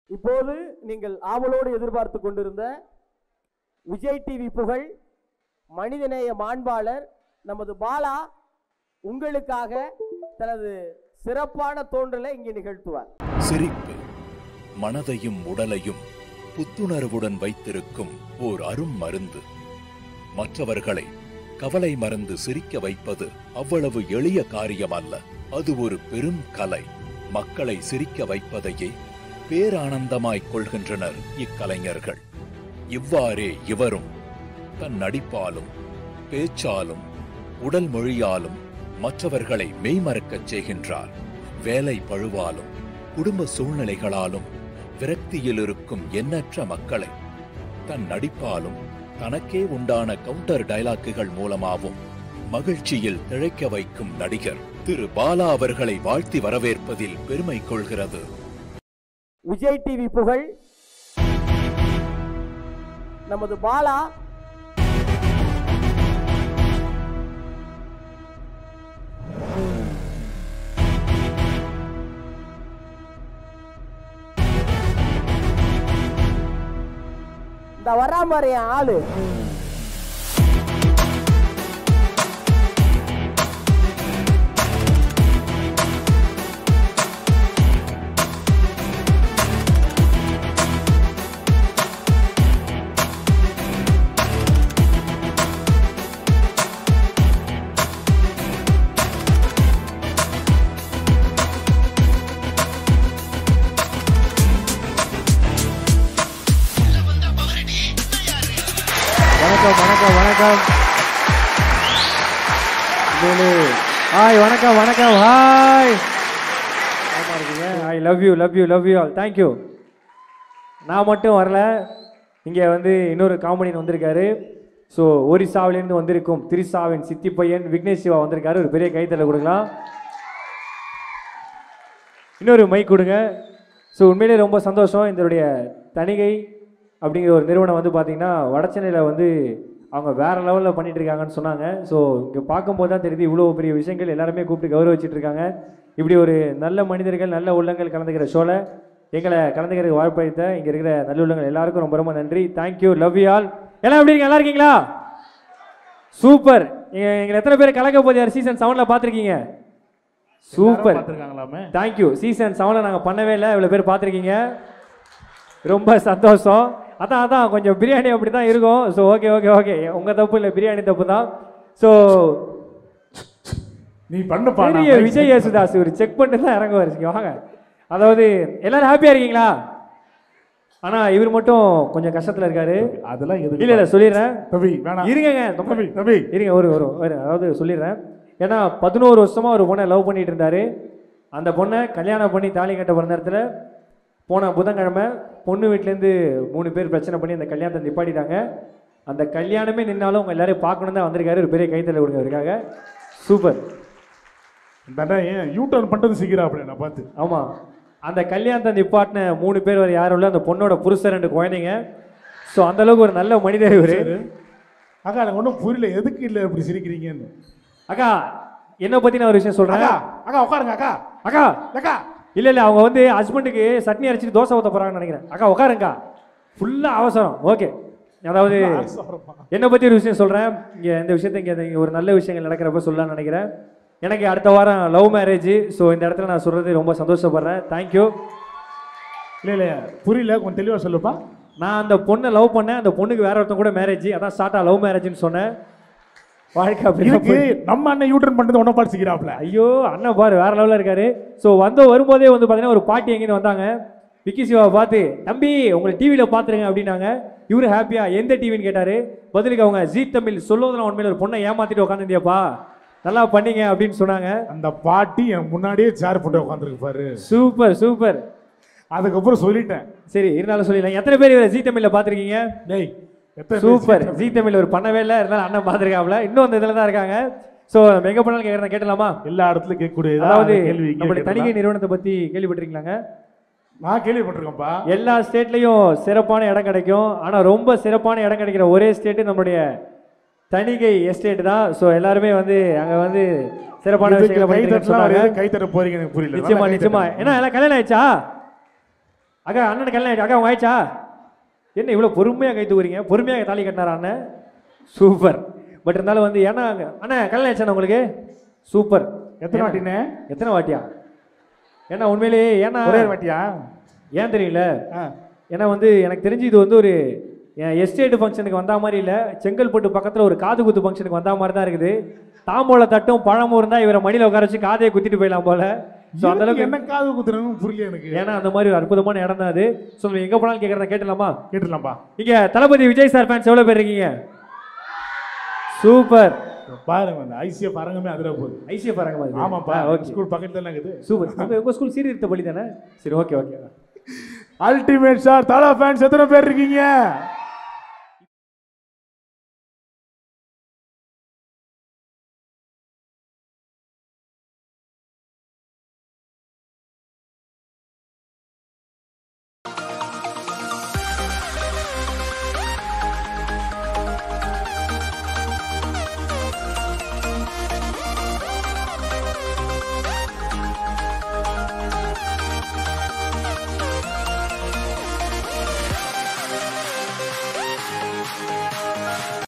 இப்போது நீங்கள் ஆவலோடு எதிர்பார்த்து கொண்டிருந்த விஜய் டிவி புகழ் மனிதநேய மாண்பாளர் நமது பாலா உங்களுக்காக தனது சிறப்பான தோன்றலை இங்கே நிகழ்த்துவார் சிரிப்பு மனதையும் உடலையும் புத்துணர்வுடன் வைத்திருக்கும் ஓர் அரும் மருந்து மற்றவர்களை கவலை மறந்து சிரிக்க வைப்பது அவ்வளவு எளிய காரியம் அல்ல அது ஒரு பெரும் கலை மக்களை சிரிக்க வைப்பதையே பேரானந்தமாய்க் கொள்கின்றனர் இக்கலைஞர்கள் இவ்வாறே இவரும் தன் நடிப்பாலும் பேச்சாலும் உடல் மொழியாலும் மற்றவர்களை மெய்மறக்கச் செய்கின்றார் வேலை பழுவாலும் குடும்ப சூழ்நிலைகளாலும் விரக்தியில் இருக்கும் எண்ணற்ற மக்களை தன் நடிப்பாலும் தனக்கே உண்டான கவுண்டர் டயலாக்குகள் மூலமாகவும் மகிழ்ச்சியில் திளைக்க வைக்கும் நடிகர் திரு பாலா அவர்களை வாழ்த்தி வரவேற்பதில் பெருமை கொள்கிறது விஜய் டிவி புகழ் நமது பாலா இந்த வரா மாதிரி என் ஆளு வணக்கம் வணக்கம் வணக்கம் ஹாய் வணக்கம் வணக்கம் hi I love you love you love you all thank you நான் மட்டும் வரல இங்கே வந்து இன்னொரு காமெடியன் வந்திருக்காரு ஸோ ஒரிசாவிலேருந்து வந்திருக்கும் திரிசாவின் சித்தி பையன் விக்னேஷ் சிவா வந்திருக்காரு ஒரு பெரிய கைத்தலை கொடுக்கலாம் இன்னொரு மைக் கொடுங்க ஸோ உண்மையிலே ரொம்ப சந்தோஷம் இதனுடைய தணிகை அப்படிங்கிற ஒரு நிறுவனம் வந்து பார்த்தீங்கன்னா வடச்சென்னையில் வந்து அவங்க வேற லெவலில் பண்ணிட்டு இருக்காங்கன்னு சொன்னாங்க ஸோ இங்கே பார்க்கும்போது தான் தெரியுது இவ்வளோ பெரிய விஷயங்கள் எல்லாருமே கூப்பிட்டு கௌரவிச்சிட்டு இருக்காங்க இப்படி ஒரு நல்ல மனிதர்கள் நல்ல உள்ளங்கள் கலந்துக்கிற ஷோவில் எங்களை கலந்துக்கிறதுக்கு வாய்ப்பளித்த இங்கே இருக்கிற நல்ல உள்ளங்கள் எல்லாருக்கும் ரொம்ப ரொம்ப நன்றி தேங்க்யூ லவ் யூ ஆல் எல்லாம் எப்படி இருக்கீங்க நல்லா இருக்கீங்களா சூப்பர் எங்களை எத்தனை பேர் கலக்க போதியார் சீசன் செவனில் பார்த்துருக்கீங்க சூப்பர் பார்த்துருக்காங்களாமே தேங்க்யூ சீசன் செவனில் நாங்கள் பண்ணவே இல்லை இவ்வளோ பேர் பார்த்துருக்கீங்க ரொம்ப சந்தோஷம் அதான் அதான் கொஞ்சம் பிரியாணி அப்படி தான் இருக்கும் ஸோ ஓகே ஓகே ஓகே உங்கள் தப்பு இல்லை பிரியாணி தப்பு தான் ஸோ நீ பண்ணப்பா நான் பெரிய mic விஜய் யேசுதாஸ் ஒரு செக் பண்ணிட்டு தான் இறங்க வரிசைங்க வாங்க அதாவது எல்லாரும் ஹாப்பியாக இருக்கீங்களா ஆனால் இவர் மட்டும் கொஞ்சம் கஷ்டத்தில் இருக்காரு அதெல்லாம் எதுக்கு இல்லை இல்லை சொல்லிடுறேன் தம்பி வேணாம் இருங்கங்க ரொம்ப தம்பி தம்பி இருங்க ஒரு ஒரு ஒரு அதாவது சொல்லிடுறேன் ஏன்னா பதினோரு வருஷமா ஒரு பொண்ணை லவ் பண்ணிட்டு இருந்தாரு அந்த பொண்ணை கல்யாணம் பண்ணி தாலி கட்ட போகிற நேரத்தில் போன புதன்கிழமை பொண்ணு வீட்டிலேருந்து மூணு பேர் பிரச்சனை பண்ணி அந்த கல்யாணத்தை நிப்பாட்டிட்டாங்க அந்த கல்யாணமே நின்னாலும் உங்க எல்லாரையும் பார்க்கணும் தான் வந்திருக்காரு ஒரு பெரிய கைத்தலை கொடுங்க அவருக்காக சூப்பர் இந்த அண்ணா ஏன் யூ டர்ன் பண்ணுறது சீக்கிரம் அப்படி நான் பார்த்து ஆமாம் அந்த கல்யாணத்தை நிப்பாட்டின மூணு பேர் வரை யாரும் இல்லை அந்த பொண்ணோட புருஷன் ரெண்டு குழந்தைங்க ஸோ அந்த அளவுக்கு ஒரு நல்ல மனிதர் இவர் அக்கா எனக்கு ஒன்றும் புரியல எதுக்கு இல்லை இப்படி சிரிக்கிறீங்கன்னு அக்கா என்னை பற்றி நான் ஒரு விஷயம் சொல்கிறேன் அக்கா அக்கா உட்காருங்க அக்கா அக்கா அக்கா இல்ல இல்ல அவங்க வந்து ஹஸ்பண்டுக்கு சட்னி அரைச்சிட்டு தோசை ஊத்த போறாங்கன்னு நினைக்கிறேன் அக்கா உட்காருங்கக்கா ஃபுல்லா அவசரம் ஓகே அதாவது என்னை பத்தி ஒரு விஷயம் சொல்றேன் இங்க இந்த விஷயத்தை இங்க இங்க ஒரு நல்ல விஷயங்கள் நடக்கிறப்ப சொல்லலாம்னு நினைக்கிறேன் எனக்கு அடுத்த வாரம் லவ் மேரேஜ் ஸோ இந்த இடத்துல நான் சொல்றது ரொம்ப சந்தோஷப்படுறேன் தேங்க்யூ இல்லை இல்லை புரியல கொஞ்சம் தெளிவாக சொல்லுப்பா நான் அந்த பொண்ணை லவ் பண்ணேன் அந்த பொண்ணுக்கு வேற ஒருத்தன் கூட மேரேஜ் அதான் ஸ்டார்டா லவ் மேரேஜ்னு சொன்னேன் வாழ்க்கை அப்படி இதுக்கு நம்ம அண்ணன் யூ டர்ன் பண்ணுறது ஒன்றும் பார்த்து சிக்கிறாப்ல ஐயோ அண்ணன் பாரு வேற லெவலில் இருக்காரு ஸோ வந்த வரும்போதே வந்து பார்த்தீங்கன்னா ஒரு பாட்டி எங்கேன்னு வந்தாங்க விக்கி சிவாவை பார்த்து தம்பி உங்களை டிவியில் பார்த்துருங்க அப்படின்னாங்க இவரு ஹாப்பியா எந்த டிவின்னு கேட்டாரு பதிலுக்கு அவங்க ஜீ தமிழ் சொல்லுவதெல்லாம் உண்மையில ஒரு பொண்ணை ஏமாத்திட்டு உட்காந்துருந்தியாப்பா நல்லா பண்ணீங்க அப்படின்னு சொன்னாங்க அந்த பாட்டி என் முன்னாடியே சேர் போட்டு உட்காந்துருக்கு பாரு சூப்பர் சூப்பர் அதுக்கப்புறம் சொல்லிட்டேன் சரி இருந்தாலும் சொல்லிடலாம் எத்தனை பேர் இவரை ஜீ தமிழில் பார்த்துருக்கீங்க டேய் எத்தனை சூப்பர் ஜீ தமிழ் ஒரு பண்ணவே இல்லை இருந்தாலும் அண்ணன் பார்த்துருக்காப்ல இன்னும் அந்த இதில் தான் இருக்காங்க ஸோ நம்ம எங்கே போனாலும் கேட்குறேன் கேட்டலாமா எல்லா இடத்துலயும் கேட்கக்கூடிய அதாவது கேள்வி இங்கே நம்மளுடைய தணிக்கை கேட்கலாம். நிறுவனத்தை பற்றி கேள்விப்பட்டிருக்கீங்களாங்க நான் கேள்விப்பட்டிருக்கேன்ப்பா எல்லா ஸ்டேட்லையும் சிறப்பான இடம் கிடைக்கும் ஆனால் ரொம்ப சிறப்பான இடம் கிடைக்கிற ஒரே ஸ்டேட்டு நம்மளுடைய தணிகை எஸ்டேட் தான் ஸோ எல்லாருமே வந்து அங்கே வந்து சிறப்பான இதுக்கு விஷயங்களை கை பண்ணிட்டு தட்டலாம் சொன்னாங்க கை தட்ட போறீங்க எனக்கு புரியல நிச்சயமா நல்லா கை நிச்சயமா தட்டுங்க. ஏன்னா எல்லாம் கல்யாணம் ஆயிடுச்சா அக்கா அண்ணன் கல்யாணம் ஆயிடுச்சு. அக்கா உங்க ஆயிடுச்சா என்ன இவ்வளோ பொறுமையாக கை தூக்குறீங்க பொறுமையாக தாலி கட்டினாரா அண்ணன் சூப்பர் பட் இருந்தாலும் வந்து ஏன்னா அங்க- அண்ணா கல்யாணம் ஆயிடுச்சா உங்களுக்கு சூப்பர் எத்தனை வாட்டினே எத்தனை வாட்டியா ஏன்னா உண்மையிலேயே ஏன்னா ஒரே ஒரு வாட்டியா ஏன் தெரியல ஆ. ஏன்னா வந்து எனக்கு தெரிஞ்சு இது வந்து ஒரு எஸ்டேட் ஃபங்க்ஷனுக்கு வந்தா மாதிரி இல்லை செங்கல்பட்டு பக்கத்தில் ஒரு காது குத்து ஃபங்க்ஷனுக்கு வந்தா மாதிரி தான் இருக்குது தாம்போல தட்டும் பழமும் இருந்தால் இவரை மடியில் உட்கார வச்சு காதையை குத்திட்டு போயிடலாம் போல ஸோ அந்த எனக்கு அளவுக்கு என்ன காது குத்துறேன்னு புரியல எனக்கு ஏன்னா அந்த மாதிரி ஒரு அற்புதமான இடம் தான் அது ஸோ நம்ம எங்கே போனாலும் கேட்குறத கேட்டலாமா கேட்டுடலாம்ப்பா இங்க தளபதி விஜய் சார் ஃபேன்ஸ் எவ்வளோ பேர் இருக்கீங்க சூப்பர் பாருங்க அந்த ஐசிஎஃப் அரங்கமே அதிர போகுது ஐசிஎஃப் பாருங்க மாதிரி ஆமாப்பா ஓகே ஸ்கூல் பக்கத்துல தானே இருக்குது சூப்பர் உங்க உங்க ஸ்கூல் சீர்திருத்த பள்ளி தானே சரி okay okay ultimate star Thala fans எத்தனை பேர் இருக்கீங்க